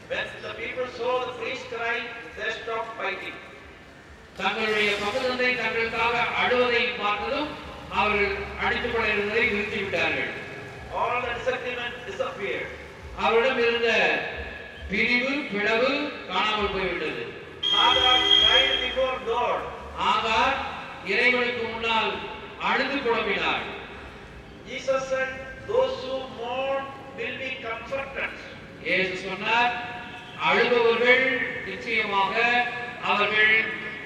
When the people saw the priest crying, they stopped fighting. தங்களுடைய பகுதந்தை தங்களுக்காக அழுவதை பார்த்ததும் அவர்கள் அடித்துக் கொள்ள இருந்ததை நிறுத்திவிட்டார்கள் All the disagreement disappeared. அவரிடம் இருந்த பிரிவு பிளவு காணாமல் போய்விட்டது Hagar cried before God. ஆகார் இறைவனுக்கு முன்னால் அழுது புலம்பினாள் Jesus said, Those who mourn will be comforted. இயேசு சொன்னார் அழுபவர்கள் நிச்சயமாக அவர்கள்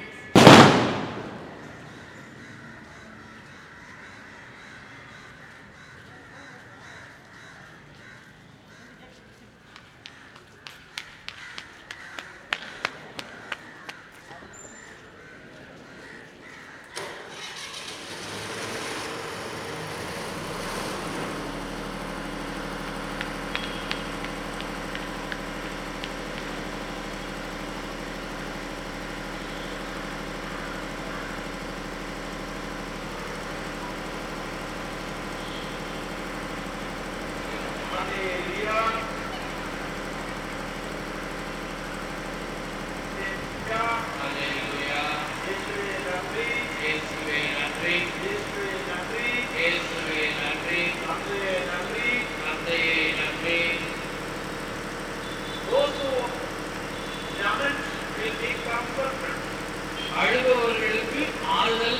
Hallelujah. அல்லேலூயா, இயேசுவே நன்றி. இயேசுவே நன்றி இயேசுவே நன்றி. இயேசுவே நன்றி தந்தையே நன்றி. தந்தையே நன்றி Those who lament will be comforted. அழுபவர்களுக்கு ஆறுதல்